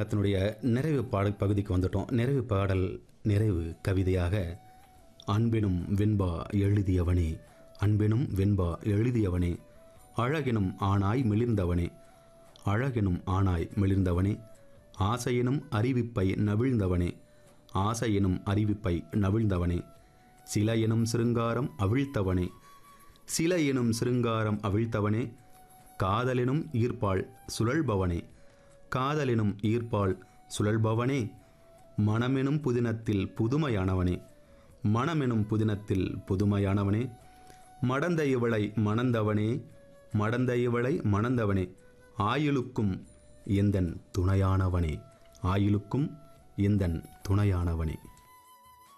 காலத்தினுடைய நிறைவு பாடல் பகுதிக்கு வந்துட்டோம் நிறைவு பாடல் நிறைவு கவிதையாக அன்பெனும் வெண்பா எழுதியவனே அன்பெனும் வெண்பா எழுதியவனே அழகெனும் ஆணாய் மிளிர்ந்தவனே அழகெனும் ஆணாய் மிளிர்ந்தவனே ஆசையெனும் அறிவிப்பை நவிழ்ந்தவனே ஆசையெனும் அறிவிப்பை நவிழ்ந்தவனே சில எனும் சிருங்காரம் அவிழ்த்தவனே சில எனும் சிருங்காரம் அவிழ்த்தவனே காதலெனும் ஈர்ப்பாள் சுழல்பவனே காதலெனும் ஈர்ப்பாள் சுழல்பவனே மனமெனும் புதினத்தில் புதுமையானவனே மனமெனும் புதினத்தில் புதுமையானவனே மடந்த இவளை மணந்தவனே மடந்த இவளை மணந்தவனே ஆயுளுக்கும் எந்தன் துணையானவனே ஆயுளுக்கும் எந்தன் துணையானவனே